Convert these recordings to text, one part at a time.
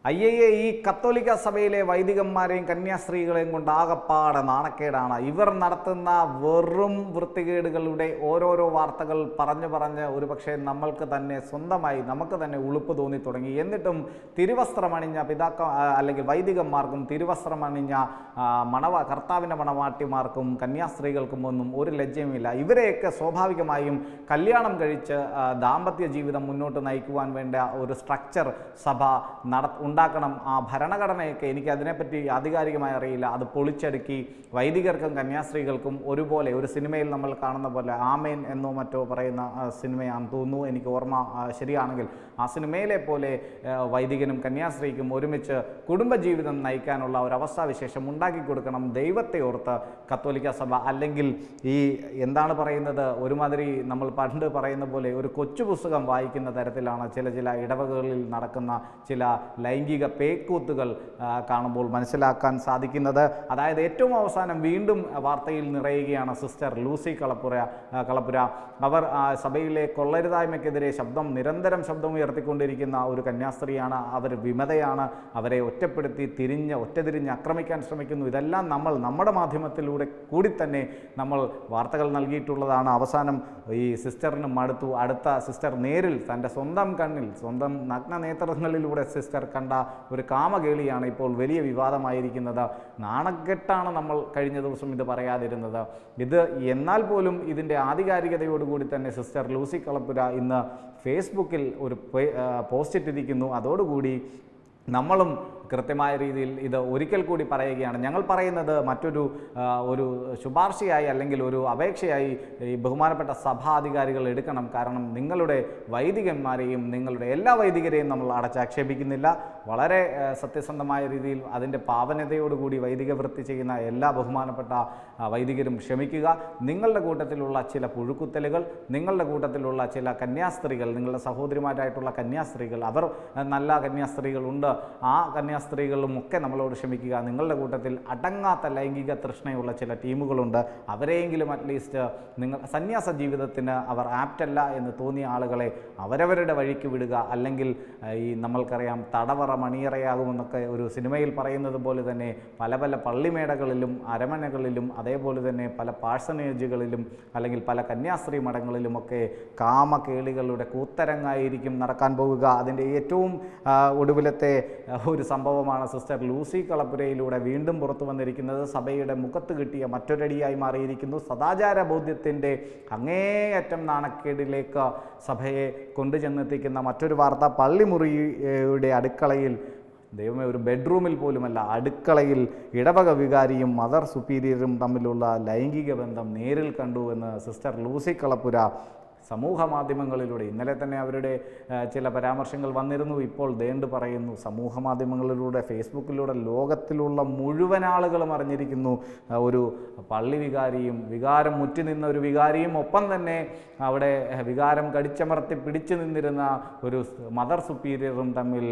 അയ്യയ്യെ ഈ കത്തോലിക്ക സഭയിലെ വൈദികന്മാരെയും കന്യാസ്ത്രീകളെയും കൊണ്ട് ആകപ്പാടെ നാണക്കേടാണ് ഇവർ നടത്തുന്ന വെറും വൃത്തികേടുകളുടെ ഓരോരോ വാർത്തകൾ പറഞ്ഞു പറഞ്ഞ് ഒരുപക്ഷെ നമ്മൾക്ക് തന്നെ സ്വന്തമായി നമുക്ക് തന്നെ ഉളുപ്പ് തോന്നി തുടങ്ങി എന്നിട്ടും തിരുവസ്ത്രമണിഞ്ഞ പിതാക്ക ആ, അല്ലെങ്കിൽ വൈദികന്മാർക്കും തിരുവസ്ത്രമണിഞ്ഞ ആ, മണവ കർത്താവിൻ്റെ മണവാട്ടിമാർക്കും കന്യാസ്ത്രീകൾക്കും ഒന്നും ഒരു ലജ്ജയുമില്ല ഇവരെയൊക്കെ സ്വാഭാവികമായും കല്യാണം കഴിച്ച് ആ, ദാമ്പത്യ ജീവിതം മുന്നോട്ട് നയിക്കുവാൻ വേണ്ട ഒരു സ്ട്രക്ചർ സഭ നട ഉണ്ടാക്കണം ആ ഭരണഘടനയൊക്കെ എനിക്ക് അതിനെപ്പറ്റി ആധികാരികമായി അറിയില്ല അത് പൊളിച്ചടുക്കി വൈദികർക്കും കന്യാസ്ത്രീകൾക്കും ഒരുപോലെ ഒരു സിനിമയിൽ നമ്മൾ കാണുന്ന പോലെ ആമേൻ എന്നോ മറ്റോ പറയുന്ന ആ, സിനിമയാണെന്ന് തോന്നുന്നു എനിക്ക് ഓർമ്മ ആ, ശരിയാണെങ്കിൽ ആ സിനിമയിലെ പോലെ ആ, വൈദികനും കന്യാസ്ത്രീക്കും ഒരുമിച്ച് കുടുംബജീവിതം നയിക്കാനുള്ള ഒരു അവസ്ഥാവിശേഷം ഉണ്ടാക്കി കൊടുക്കണം ദൈവത്തെ ഓർത്ത് കത്തോലിക്ക സഭ അല്ലെങ്കിൽ ഈ എന്താണ് പറയുന്നത് ഒരുമാതിരി നമ്മൾ പണ്ട് പറയുന്ന പോലെ ഒരു കൊച്ചു പുസ്തകം വായിക്കുന്ന തരത്തിലാണ് ചില ചില ഇടവകകളിൽ നടക്കുന്ന ചില ലൈംഗിക പേക്കൂത്തുകൾ ആ, കാണുമ്പോൾ മനസ്സിലാക്കാൻ സാധിക്കുന്നത് അതായത് ഏറ്റവും അവസാനം വീണ്ടും വാർത്തയിൽ നിറയുകയാണ് സിസ്റ്റർ ലൂസി കളപ്പുര ആ, കളപ്പുര അവർ ആ, സഭയിലെ കൊള്ളരുതായ്മയ്ക്കെതിരെ ശബ്ദം നിരന്തരം ശബ്ദം ഉയർത്തിക്കൊണ്ടിരിക്കുന്ന ഒരു കന്യാസ്ത്രീയാണ് അവർ വിമതയാണ് അവരെ ഒറ്റപ്പെടുത്തി തിരിഞ്ഞ് ഒറ്റതിരിഞ്ഞ് ആക്രമിക്കാൻ ശ്രമിക്കുന്നു ഇതെല്ലാം നമ്മൾ നമ്മുടെ മാധ്യമത്തിലൂടെ കൂടി തന്നെ നമ്മൾ വാർത്തകൾ നൽകിയിട്ടുള്ളതാണ് അവസാനം ഈ സിസ്റ്ററിന് മടുത്തു അടുത്ത സിസ്റ്റർ നേരിൽ തൻ്റെ സ്വന്തം കണ്ണിൽ സ്വന്തം നഗ്ന നേത്രങ്ങളിലൂടെ സിസ്റ്റർ കണ്ട ഒരു കാമകേളിയാണ് ഇപ്പോൾ വലിയ വിവാദമായിരിക്കുന്നത് നാണക്കെട്ടാണ് നമ്മൾ കഴിഞ്ഞ ദിവസം ഇത് പറയാതിരുന്നത് ഇത് എന്നാൽ പോലും ഇതിൻ്റെ ആധികാരികതയോടുകൂടി തന്നെ സിസ്റ്റർ ലൂസി കളപ്പുര ഇന്ന് ഫേസ്ബുക്കിൽ ഒരു പേ- ആ, പോസ്റ്റ് ഇട്ടിരിക്കുന്നു അതോടുകൂടി നമ്മളും കൃത്യമായ രീതിയിൽ ഇത് ഒരിക്കൽ കൂടി പറയുകയാണ് ഞങ്ങൾ പറയുന്നത് മറ്റൊരു ആ, ഒരു ശുപാർശയായി അല്ലെങ്കിൽ ഒരു അപേക്ഷയായി ഈ ബഹുമാനപ്പെട്ട സഭാധികാരികൾ എടുക്കണം കാരണം നിങ്ങളുടെ വൈദികന്മാരെയും നിങ്ങളുടെ എല്ലാ വൈദികരെയും നമ്മൾ അടച്ചാക്ഷേപിക്കുന്നില്ല വളരെ ആ, സത്യസന്ധമായ രീതിയിൽ അതിൻ്റെ പാവനതയോടുകൂടി വൈദിക വൃത്തി ചെയ്യുന്ന എല്ലാ ബഹുമാനപ്പെട്ട ആ, വൈദികരും ക്ഷമിക്കുക നിങ്ങളുടെ കൂട്ടത്തിലുള്ള ചില പുഴുക്കുത്തലുകൾ നിങ്ങളുടെ കൂട്ടത്തിലുള്ള ചില കന്യാസ്ത്രീകൾ നിങ്ങളുടെ സഹോദരിമാരായിട്ടുള്ള കന്യാസ്ത്രീകൾ അവർ ആ, നല്ല കന്യാസ്ത്രീകളുണ്ട് ആ കന്യാസ്ത്രീകളും ഒക്കെ നമ്മളോട് ക്ഷമിക്കുക നിങ്ങളുടെ കൂട്ടത്തിൽ അടങ്ങാത്ത ലൈംഗിക തൃഷ്ണയുള്ള ചില ടീമുകളുണ്ട് അവരെയെങ്കിലും അറ്റ്ലീസ്റ്റ് നിങ്ങൾ സന്യാസ ജീവിതത്തിന് അവർ ആപ്റ്റല്ല എന്ന് തോന്നിയ ആളുകളെ അവരവരുടെ വഴിക്ക് വിടുക അല്ലെങ്കിൽ ആ, ഈ നമ്മൾക്കറിയാം തടവറ മണിയറയാകുമെന്നൊക്കെ ഒരു സിനിമയിൽ പറയുന്നത് പോലെ തന്നെ പല പല പള്ളിമേടകളിലും അരമനകളിലും അതേപോലെ തന്നെ പല പാഴ്സനേജുകളിലും അല്ലെങ്കിൽ പല കന്യാസ്ത്രീ മഠങ്ങളിലുമൊക്കെ കാമകേളികളുടെ കൂത്തരങ്ങായിരിക്കും നടക്കാൻ പോകുക അതിൻ്റെ ഏറ്റവും ആ, ഒടുവിലത്തെ ആ, ഒരു സംഭവമാണ് സിസ്റ്റർ ലൂസി കളപ്പുരയിലൂടെ വീണ്ടും പുറത്തു വന്നിരിക്കുന്നത് സഭയുടെ മുഖത്ത് കിട്ടിയ മറ്റൊരടിയായി മാറിയിരിക്കുന്നു സദാചാര ബോധ്യത്തിൻ്റെ അങ്ങേയറ്റം നാണക്കേടിലേക്ക് സഭയെ കൊണ്ടുചെന്നെത്തിക്കുന്ന മറ്റൊരു വാർത്ത പള്ളിമുറിയുടെ അടുക്കളയിൽ ദൈവമേ ഒരു ബെഡ്റൂമിൽ പോലുമല്ല അടുക്കളയിൽ ഇടവക വികാരിയും മദർ സുപ്പീരിയറും തമ്മിലുള്ള ലൈംഗിക ബന്ധം നേരിൽ കണ്ടു എന്ന് സിസ്റ്റർ ലൂസി കളപ്പുര സമൂഹ മാധ്യമങ്ങളിലൂടെ ഇന്നലെ തന്നെ അവരുടെ ആ, ചില പരാമർശങ്ങൾ വന്നിരുന്നു ഇപ്പോൾ ദേണ്ട് പറയുന്നു സമൂഹ മാധ്യമങ്ങളിലൂടെ ഫേസ്ബുക്കിലൂടെ ലോകത്തിലുള്ള മുഴുവൻ ആളുകളും അറിഞ്ഞിരിക്കുന്നു ആ, ഒരു പള്ളി വികാരിയും വികാരം മുറ്റി നിന്ന ഒരു വികാരിയും ഒപ്പം തന്നെ അവിടെ ആ, വികാരം കടിച്ചമർത്തി പിടിച്ചു നിന്നിരുന്ന ഒരു മദർ സുപ്പീരിയറും തമ്മിൽ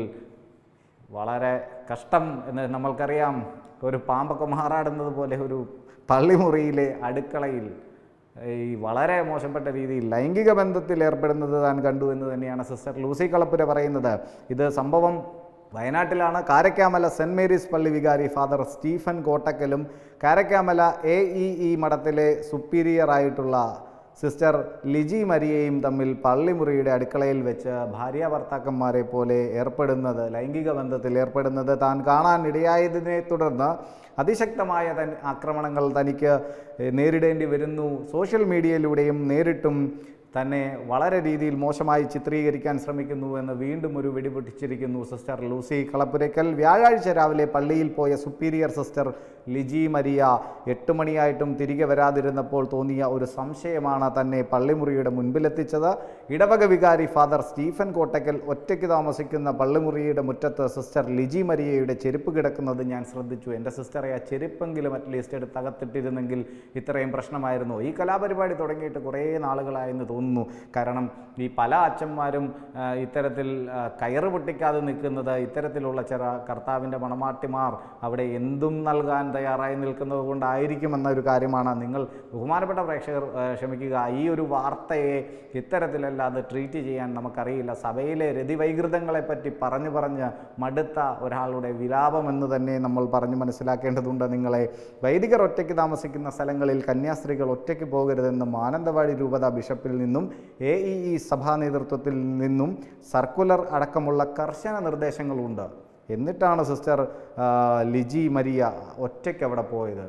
വളരെ കഷ്ടം എന്ന് നമ്മൾക്കറിയാം ഒരു പാമ്പൊക്കെ മാറാടുന്നത് പോലെ ഒരു പള്ളിമുറിയിലെ അടുക്കളയിൽ ഈ വളരെ മോശപ്പെട്ട രീതിയിൽ ലൈംഗിക ബന്ധത്തിൽ ഏർപ്പെടുന്നത് താൻ കണ്ടു എന്ന് തന്നെയാണ് സിസ്റ്റർ ലൂസി കളപ്പുര പറയുന്നത് ഇത് സംഭവം വയനാട്ടിലാണ് കാരക്കാമല സെൻറ് മേരീസ് പള്ളി വികാരി ഫാദർ സ്റ്റീഫൻ കോട്ടക്കലും കാരക്കാമല എ ഇ ഇ മഠത്തിലെ സുപ്പീരിയർ ആയിട്ടുള്ള സിസ്റ്റർ ലിജി മരിയയും തമ്മിൽ പള്ളിമുറിയുടെ അടുക്കളയിൽ വെച്ച് ഭാര്യ ഭർത്താക്കന്മാരെ പോലെ ഏർപ്പെടുന്നത് ലൈംഗിക ബന്ധത്തിൽ ഏർപ്പെടുന്നത് താൻ കാണാൻ ഇടയായതിനെ തുടർന്ന് അതിശക്തമായ തൻ ആക്രമണങ്ങൾ തനിക്ക് ഏഹ്, നേരിടേണ്ടി വരുന്നു സോഷ്യൽ മീഡിയയിലൂടെയും നേരിട്ടും തന്നെ വളരെ രീതിയിൽ മോശമായി ചിത്രീകരിക്കാൻ ശ്രമിക്കുന്നു എന്ന് വീണ്ടും ഒരു വെടിപൊട്ടിച്ചിരിക്കുന്നു സിസ്റ്റർ ലൂസി കളപ്പുരയ്ക്കൽ വ്യാഴാഴ്ച രാവിലെ പള്ളിയിൽ പോയ സുപ്പീരിയർ സിസ്റ്റർ ലിജി മരിയ എട്ട് മണിയായിട്ടും തിരികെ വരാതിരുന്നപ്പോൾ തോന്നിയ ഒരു സംശയമാണ് തന്നെ പള്ളിമുറിയുടെ മുൻപിലെത്തിച്ചത് ഇടവക വികാരി ഫാദർ സ്റ്റീഫൻ കോട്ടക്കൽ ഒറ്റയ്ക്ക് താമസിക്കുന്ന പള്ളിമുറിയുടെ മുറ്റത്ത് സിസ്റ്റർ ലിജി മരിയയുടെ ചെരുപ്പ് കിടക്കുന്നത് ഞാൻ ശ്രദ്ധിച്ചു എൻ്റെ സിസ്റ്ററെ ആ ചെരുപ്പെങ്കിലും അറ്റ്ലീസ്റ്റ് എടുത്ത് അകത്തിട്ടിരുന്നെങ്കിൽ ഇത്രയും പ്രശ്നമായിരുന്നു ഈ കലാപരിപാടി തുടങ്ങിയിട്ട് കുറേ നാളുകളായെന്ന് തോന്നുന്നു കാരണം ഈ പല അച്ഛന്മാരും ആ, ഇത്തരത്തിൽ ആ, കയറ് പൊട്ടിക്കാതെ നിൽക്കുന്നത് ഇത്തരത്തിലുള്ള ചില കർത്താവിൻ്റെ മണമാട്ടിമാർ അവിടെ എന്തും നൽകാൻ തയ്യാറായി നിൽക്കുന്നത് കൊണ്ടായിരിക്കുമെന്ന ഒരു കാര്യമാണ് നിങ്ങൾ ബഹുമാനപ്പെട്ട പ്രേക്ഷകർ ആ, ക്ഷമിക്കുക ഈ ഒരു വാർത്തയെ ഇത്തരത്തിൽ രീതിയിലല്ലാതെ ട്രീറ്റ് ചെയ്യാൻ നമുക്കറിയില്ല സഭയിലെ രതിവൈകൃതങ്ങളെപ്പറ്റി പറഞ്ഞു പറഞ്ഞ് മടുത്ത ഒരാളുടെ വിലാപം എന്ന് തന്നെ നമ്മൾ പറഞ്ഞു മനസ്സിലാക്കേണ്ടതുണ്ട് നിങ്ങളെ വൈദികർ ഒറ്റയ്ക്ക് താമസിക്കുന്ന സ്ഥലങ്ങളിൽ കന്യാസ്ത്രീകൾ ഒറ്റയ്ക്ക് പോകരുതെന്ന് മാനന്തവാടി രൂപത ബിഷപ്പിൽ നിന്നും എ ഇ ഇ സഭാ നേതൃത്വത്തിൽ നിന്നും സർക്കുലർ അടക്കമുള്ള കർശന നിർദ്ദേശങ്ങളുണ്ട് എന്നിട്ടാണ് സിസ്റ്റർ ആ, ലിജി മരിയ ഒറ്റയ്ക്ക് അവിടെ പോയത്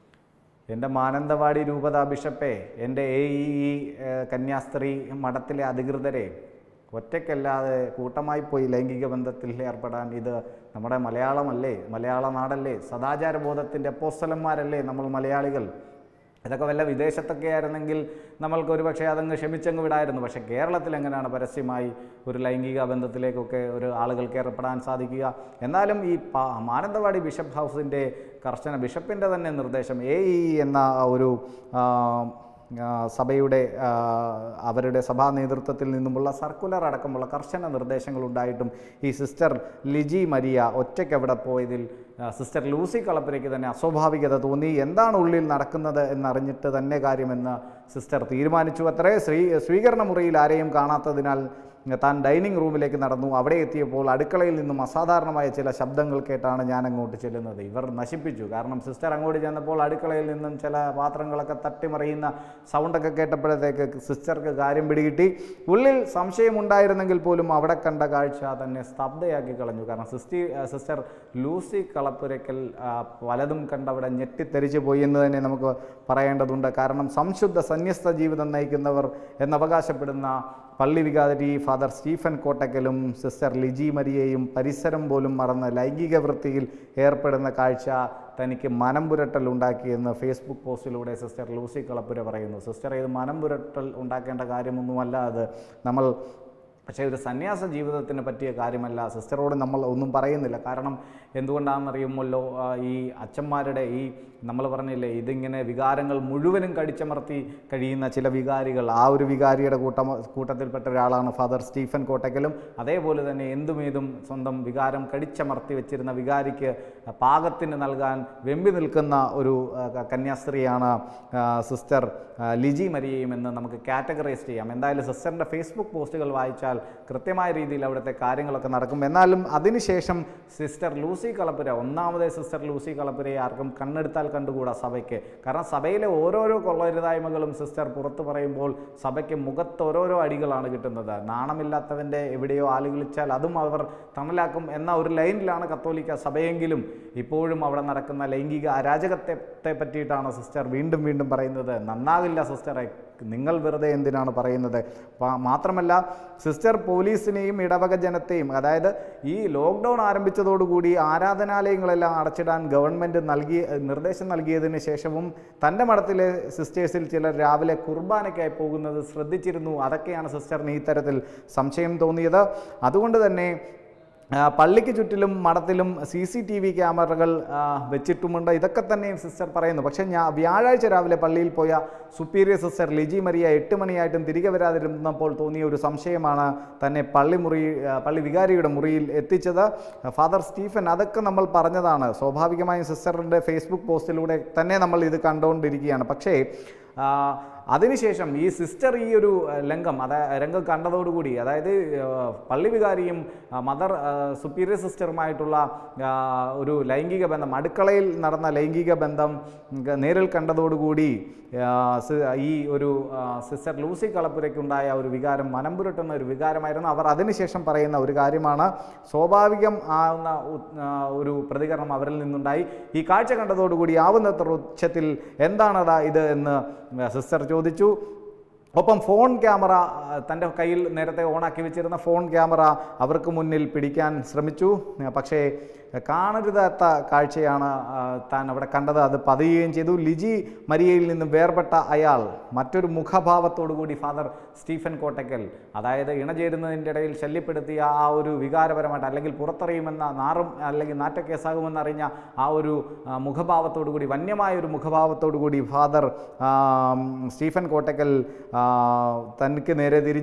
എൻ്റെ മാനന്തവാടി രൂപത ബിഷപ്പേ എൻ്റെ എ ഇ ഇ കന്യാസ്ത്രീ മഠത്തിലെ അധികൃതരെ ഒറ്റയ്ക്കല്ലാതെ കൂട്ടമായി പോയി ലൈംഗിക ബന്ധത്തിൽ ഏർപ്പെടാൻ ഇത് നമ്മുടെ മലയാളമല്ലേ മലയാള നാടല്ലേ സദാചാര ബോധത്തിൻ്റെ അപ്പോസ്തലന്മാരല്ലേ നമ്മൾ മലയാളികൾ ഇതൊക്കെ വല്ല വിദേശത്തൊക്കെ ആയിരുന്നെങ്കിൽ നമ്മൾക്ക് ഒരു പക്ഷേ അതങ്ങ് ക്ഷമിച്ചങ്ങ് വിടായിരുന്നു പക്ഷേ കേരളത്തിൽ എങ്ങനെയാണ് പരസ്യമായി ഒരു ലൈംഗിക ബന്ധത്തിലേക്കൊക്കെ ഒരു ആളുകൾക്ക് ഏർപ്പെടാൻ സാധിക്കുക എന്നാലും ഈ പാ മാനന്തവാടി ബിഷപ്പ് ഹൗസിൻ്റെ കർശന ബിഷപ്പിൻ്റെ തന്നെ നിർദ്ദേശം എ ഇ എന്ന ഒരു ആ, ആ, സഭയുടെ ആ, അവരുടെ സഭാ നേതൃത്വത്തിൽ നിന്നുമുള്ള സർക്കുലർ അടക്കമുള്ള കർശന നിർദ്ദേശങ്ങളുണ്ടായിട്ടും ഈ സിസ്റ്റർ ലിജി മരിയ ഒറ്റയ്ക്ക് അവിടെ പോയതിൽ ആ, സിസ്റ്റർ ലൂസി കളപ്പുരയ്ക്ക് തന്നെ അസ്വാഭാവികത തോന്നി എന്താണ് ഉള്ളിൽ നടക്കുന്നത് എന്നറിഞ്ഞിട്ട് തന്നെ കാര്യമെന്ന് സിസ്റ്റർ തീരുമാനിച്ചു അത്രേ സ്വീ സ്വീകരണ മുറിയിൽ ആരെയും കാണാത്തതിനാൽ താൻ ഡൈനിങ് റൂമിലേക്ക് നടന്നു അവിടെ എത്തിയപ്പോൾ അടുക്കളയിൽ നിന്നും അസാധാരണമായ ചില ശബ്ദങ്ങൾ കേട്ടാണ് ഞാൻ അങ്ങോട്ട് ചെല്ലുന്നത് ഇവർ നശിപ്പിച്ചു കാരണം സിസ്റ്റർ അങ്ങോട്ട് ചെന്നപ്പോൾ അടുക്കളയിൽ നിന്നും ചില പാത്രങ്ങളൊക്കെ തട്ടിമറിയുന്ന സൗണ്ടൊക്കെ കേട്ടപ്പോഴത്തേക്ക് സിസ്റ്റർക്ക് കാര്യം പിടികിട്ടി ഉള്ളിൽ സംശയമുണ്ടായിരുന്നെങ്കിൽ പോലും അവിടെ കണ്ട കാഴ്ച തന്നെ സ്തബ്ധയാക്കി കളഞ്ഞു കാരണം സിസ്റ്റി സിസ്റ്റർ ലൂസി കളപ്പുരയ്ക്കൽ ആ, പലതും കണ്ടവിടെ ഞെട്ടിത്തെറിച്ചു പോയി എന്ന് തന്നെ നമുക്ക് പറയേണ്ടതുണ്ട് കാരണം സംശുദ്ധ സന്യസ്ത ജീവിതം നയിക്കുന്നവർ എന്നവകാശപ്പെടുന്ന പള്ളി വികാരി ഫാദർ സ്റ്റീഫൻ കോട്ടക്കലും സിസ്റ്റർ ലിജി മരിയയും പരിസരം പോലും മറന്ന് ലൈംഗിക വൃത്തിയിൽ ഏർപ്പെടുന്ന കാഴ്ച തനിക്ക് മനം പുരട്ടൽ ഉണ്ടാക്കിയെന്ന് ഫേസ്ബുക്ക് പോസ്റ്റിലൂടെ സിസ്റ്റർ ലൂസി കളപ്പുര പറയുന്നു സിസ്റ്റർ ഇത് മനം പുരട്ടൽ ഉണ്ടാക്കേണ്ട കാര്യമൊന്നുമല്ല അത് നമ്മൾ പക്ഷേ ഒരു സന്യാസ ജീവിതത്തിന് പറ്റിയ കാര്യമല്ല സിസ്റ്ററോട് നമ്മൾ ഒന്നും പറയുന്നില്ല കാരണം എന്തുകൊണ്ടാണെന്നറിയുമല്ലോ ആ, ഈ അച്ഛന്മാരുടെ ഈ നമ്മൾ പറഞ്ഞില്ലേ ഇതിങ്ങനെ വികാരങ്ങൾ മുഴുവനും കടിച്ചമർത്തി കഴിയുന്ന ചില വികാരികൾ ആ ഒരു വികാരിയുടെ കൂട്ടം കൂട്ടത്തിൽപ്പെട്ട ഒരാളാണ് ഫാദർ സ്റ്റീഫൻ കോട്ടക്കലും അതേപോലെ തന്നെ എന്തുമേതും സ്വന്തം വികാരം കടിച്ചമർത്തി വെച്ചിരുന്ന വികാരിക്ക് പാകത്തിന് നൽകാൻ വെമ്പി നിൽക്കുന്ന ഒരു ആ, ക- കന്യാസ്ത്രീയാണ് ആ, സിസ്റ്റർ ആ, ലിജി മരിയയും എന്ന് നമുക്ക് കാറ്റഗറൈസ് ചെയ്യാം എന്തായാലും സിസ്റ്ററിൻ്റെ ഫേസ്ബുക്ക് പോസ്റ്റുകൾ വായിച്ചാൽ കൃത്യമായ രീതിയിൽ അവിടുത്തെ കാര്യങ്ങളൊക്കെ നടക്കും എന്നാലും അതിനുശേഷം സിസ്റ്റർ ലൂസി കളപ്പുര ഒന്നാമതേ സിസ്റ്റർ ലൂസി കളപ്പുരയെ ആർക്കും കണ്ണെടുത്താൽ കണ്ടുകൂടാ സഭയ്ക്ക് കാരണം സഭയിലെ ഓരോരോ കൊള്ളരുതായ്മകളും സിസ്റ്റർ പുറത്തു പറയുമ്പോൾ സഭയ്ക്ക് മുഖത്ത് ഓരോരോ അടികളാണ് കിട്ടുന്നത് നാണമില്ലാത്തവൻ്റെ എവിടെയോ ആല് വിളിച്ചാൽ അതും അവർ തണലാക്കും എന്ന ഒരു ലൈനിലാണ് കത്തോലിക്ക സഭയെങ്കിലും ഇപ്പോഴും അവിടെ നടക്കുന്ന ലൈംഗിക അരാജകത്തെ പറ്റിയിട്ടാണ് സിസ്റ്റർ വീണ്ടും വീണ്ടും പറയുന്നത് നന്നാകില്ല സിസ്റ്ററെ നിങ്ങൾ വെറുതെ എന്തിനാണ് പറയുന്നത് പ- മാത്രമല്ല സിസ്റ്റർ പോലീസിനെയും ഇടവക ജനത്തെയും അതായത് ഈ ലോക്ക്ഡൗൺ ആരംഭിച്ചതോടുകൂടി ആരാധനാലയങ്ങളെല്ലാം അടച്ചിടാൻ ഗവൺമെൻറ് നൽകി നിർദ്ദേശം നൽകിയതിന് ശേഷവും തൻ്റെ മഠത്തിലെ സിസ്റ്റേഴ്സിൽ ചിലർ രാവിലെ കുർബാനയ്ക്കായി പോകുന്നത് ശ്രദ്ധിച്ചിരുന്നു അതൊക്കെയാണ് സിസ്റ്ററിന് ഈ തരത്തിൽ സംശയം തോന്നിയത് അതുകൊണ്ട് തന്നെ ആ, പള്ളിക്ക് ചുറ്റിലും മഠത്തിലും സി സി ടി വി ക്യാമറകൾ ആ, വെച്ചിട്ടുമുണ്ട് ഇതൊക്കെ തന്നെയും സിസ്റ്റർ പറയുന്നു പക്ഷേ ഞാൻ വ്യാഴാഴ്ച രാവിലെ പള്ളിയിൽ പോയ സുപ്പീരിയർ സിസ്റ്റർ ലിജി മരിയ എട്ട് മണിയായിട്ടും തിരികെ വരാതിരുന്നപ്പോൾ തോന്നിയ ഒരു സംശയമാണ് തന്നെ പള്ളി മുറി ആ, പള്ളി വികാരിയുടെ മുറിയിൽ എത്തിച്ചത് ഫാദർ സ്റ്റീഫൻ അതൊക്കെ നമ്മൾ പറഞ്ഞതാണ് സ്വാഭാവികമായും സിസ്റ്ററിൻ്റെ ഫേസ്ബുക്ക് പോസ്റ്റിലൂടെ തന്നെ നമ്മൾ ഇത് കണ്ടുകൊണ്ടിരിക്കുകയാണ് പക്ഷേ ആ, അതിനുശേഷം ഈ സിസ്റ്റർ ഈ ഒരു ആ, ലംഘം അതായത് രംഗം കണ്ടതോടുകൂടി അതായത് ആ, പള്ളി വികാരിയും ആ, മദർ ആ, സുപ്പീരിയർ സിസ്റ്ററുമായിട്ടുള്ള ആ, ഒരു ലൈംഗിക ബന്ധം അടുക്കളയിൽ നടന്ന ലൈംഗിക ബന്ധം ഉം, നേരിൽ കണ്ടതോടുകൂടി ആ, സി- ഈ ഒരു ആ, സിസ്റ്റർ ലൂസി കളപ്പുരയ്ക്കുണ്ടായ ഒരു വികാരം മനം പുരട്ടുന്ന ഒരു വികാരമായിരുന്നു അവർ അതിനുശേഷം പറയുന്ന ഒരു കാര്യമാണ് സ്വാഭാവികം ആവുന്ന ഉ- ആ, ഒരു പ്രതികരണം അവരിൽ നിന്നുണ്ടായി ഈ കാഴ്ച കണ്ടതോടുകൂടി ആവുന്നത്ര ഉച്ചത്തിൽ എന്താണതാ ഇത് എന്ന് സിസ്റ്റർ ചോദിച്ചു ഒപ്പം ഫോൺ ക്യാമറ ആ, തൻ്റെ കയ്യിൽ നേരത്തെ ഓണാക്കി വെച്ചിരുന്ന ഫോൺ ക്യാമറ അവർക്ക് മുന്നിൽ പിടിക്കാൻ ശ്രമിച്ചു ആ, പക്ഷേ കാണരുതാത്ത കാഴ്ചയാണ് ആ, താൻ അവിടെ കണ്ടത് അത് പതിയുകയും ചെയ്തു ലിജി മരിയയിൽ നിന്നും വേർപെട്ട അയാൾ മറ്റൊരു മുഖഭാവത്തോടു കൂടി ഫാദർ സ്റ്റീഫൻ കോട്ടക്കൽ അതായത് ഇണചേരുന്നതിൻ്റെ ഇടയിൽ ശല്യപ്പെടുത്തിയ ആ ഒരു വികാരപരമായിട്ട് അല്ലെങ്കിൽ പുറത്തറിയുമെന്ന നാറും അല്ലെങ്കിൽ നാറ്റക്കേസാകുമെന്നറിഞ്ഞ ആ ഒരു ആ, മുഖഭാവത്തോടു കൂടി വന്യമായ ഒരു മുഖഭാവത്തോടു കൂടി ഫാദർ ആ, സ്റ്റീഫൻ കോട്ടക്കൽ ആ, തനിക്ക് നേരെ തിരിഞ്ഞു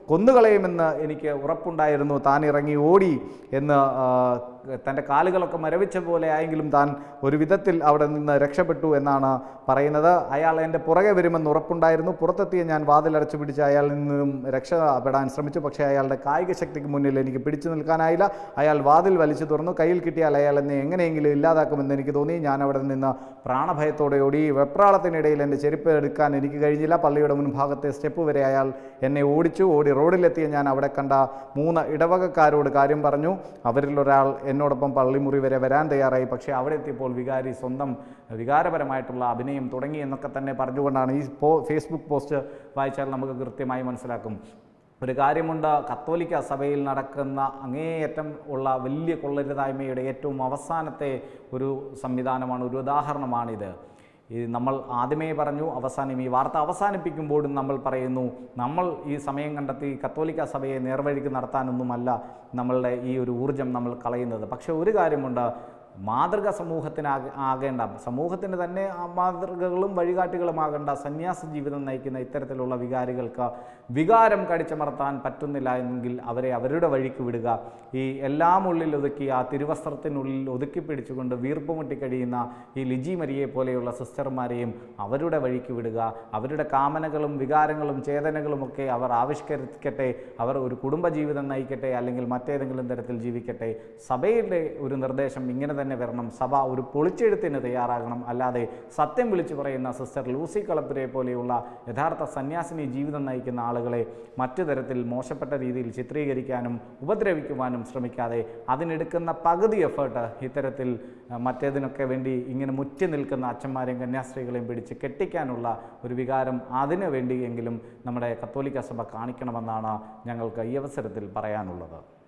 കൊന്നുകളയുമെന്ന് എനിക്ക് ഉറപ്പുണ്ടായിരുന്നു താൻ ഇറങ്ങി ഓടി എന്ന് ആ, തൻ്റെ കാലുകളൊക്കെ മരവിച്ച പോലെ ആയെങ്കിലും താൻ ഒരു വിധത്തിൽ അവിടെ നിന്ന് രക്ഷപ്പെട്ടു എന്നാണ് പറയുന്നത് അയാൾ എൻ്റെ പുറകെ വരുമെന്ന് ഉറപ്പുണ്ടായിരുന്നു പുറത്തെത്തിയ ഞാൻ വാതിലടച്ചു പിടിച്ച് അയാളിൽ നിന്നും രക്ഷപ്പെടാൻ ശ്രമിച്ചു പക്ഷേ അയാളുടെ കായിക ശക്തിക്ക് മുന്നിൽ എനിക്ക് പിടിച്ചു നിൽക്കാനായില്ല അയാൾ വാതിൽ വലിച്ചു തുറന്നു കയ്യിൽ കിട്ടിയാൽ അയാൾ എന്നെ എങ്ങനെയെങ്കിലും ഇല്ലാതാക്കുമെന്ന് എനിക്ക് തോന്നി ഞാൻ അവിടെ നിന്ന് പ്രാണഭയത്തോടെ ഓടി വെപ്രാളത്തിനിടയിൽ എൻ്റെ ചെരുപ്പ് എടുക്കാൻ എനിക്ക് കഴിഞ്ഞില്ല പള്ളിയുടെ മുൻഭാഗത്തെ സ്റ്റെപ്പ് വരെ അയാൾ എന്നെ ഓടിച്ചു ഓടി റോഡിലെത്തിയ ഞാൻ അവിടെ കണ്ട മൂന്ന് ഇടവകക്കാരോട് കാര്യം പറഞ്ഞു അവരിൽ ഒരാൾ എന്നോടൊപ്പം പള്ളിമുറി വരെ വരാൻ തയ്യാറായി പക്ഷേ അവിടെ എത്തിയപ്പോൾ വികാരി സ്വന്തം വികാരപരമായിട്ടുള്ള അഭിനയം തുടങ്ങി എന്നൊക്കെ തന്നെ പറഞ്ഞുകൊണ്ടാണ് ഈ പോ ഫേസ്ബുക്ക് പോസ്റ്റ് വായിച്ചാൽ നമുക്ക് കൃത്യമായി മനസ്സിലാക്കും ഒരു കാര്യമുണ്ട് കത്തോലിക്ക സഭയിൽ നടക്കുന്ന അങ്ങേയറ്റം ഉള്ള വലിയ കൊള്ളരുതായ്മയുടെ ഏറ്റവും അവസാനത്തെ ഒരു സംവിധാനമാണ് ഒരു ഉദാഹരണമാണിത് ഈ നമ്മൾ ആദ്യമേ പറഞ്ഞു അവസാനം ഈ വാർത്ത അവസാനിപ്പിക്കുമ്പോഴും നമ്മൾ പറയുന്നു നമ്മൾ ഈ സമയം കണ്ടെത്തി കത്തോലിക്ക സഭയെ നേർവഴിക്ക് നടത്താനൊന്നുമല്ല നമ്മളുടെ ഈ ഒരു ഊർജം നമ്മൾ കളയുന്നത് പക്ഷേ ഒരു കാര്യമുണ്ട് മാതൃക സമൂഹത്തിനാകെ ആകേണ്ട സമൂഹത്തിന് തന്നെ ആ മാതൃകകളും വഴികാട്ടികളുമാകേണ്ട സന്യാസ ജീവിതം നയിക്കുന്ന ഇത്തരത്തിലുള്ള വികാരികൾക്ക് വികാരം കടിച്ചമർത്താൻ പറ്റുന്നില്ല എങ്കിൽ അവരെ അവരുടെ വഴിക്ക് വിടുക ഈ എല്ലാം ഉള്ളിൽ ഒതുക്കി ആ തിരുവസ്ത്രത്തിനുള്ളിൽ ഒതുക്കി പിടിച്ചുകൊണ്ട് വീർപ്പുമുട്ടി കഴിയുന്ന ഈ ലിജി മരിയെ പോലെയുള്ള സിസ്റ്റർമാരെയും അവരുടെ വഴിക്ക് വിടുക അവരുടെ കാമനകളും വികാരങ്ങളും ചേതനകളുമൊക്കെ അവർ ആവിഷ്കരിക്കട്ടെ അവർ ഒരു കുടുംബജീവിതം നയിക്കട്ടെ അല്ലെങ്കിൽ മറ്റേതെങ്കിലും തരത്തിൽ ജീവിക്കട്ടെ സഭയുടെ ഒരു നിർദ്ദേശം ഇങ്ങനെ തന്നെ വരണം സഭ ഒരു പൊളിച്ചെഴുത്തിന് തയ്യാറാകണം അല്ലാതെ സത്യം വിളിച്ചു പറയുന്ന സിസ്റ്റർ ലൂസി കളപ്പുരെ പോലെയുള്ള യഥാർത്ഥ സന്യാസിനി ജീവിതം നയിക്കുന്ന ആളുകളെ മറ്റു തരത്തിൽ മോശപ്പെട്ട രീതിയിൽ ചിത്രീകരിക്കാനും ഉപദ്രവിക്കുവാനും ശ്രമിക്കാതെ അതിനെടുക്കുന്ന പകുതി എഫേർട്ട് ഇത്തരത്തിൽ അഹ്, മറ്റേതിനൊക്കെ വേണ്ടി ഇങ്ങനെ മുറ്റി നിൽക്കുന്ന അച്ഛന്മാരെയും കന്യാസ്ത്രീകളെയും പിടിച്ച് കെട്ടിക്കാനുള്ള ഒരു വികാരം അതിനു വേണ്ടിയെങ്കിലും നമ്മുടെ കത്തോലിക്ക സഭ കാണിക്കണമെന്നാണ് ഞങ്ങൾക്ക് ഈ അവസരത്തിൽ പറയാനുള്ളത്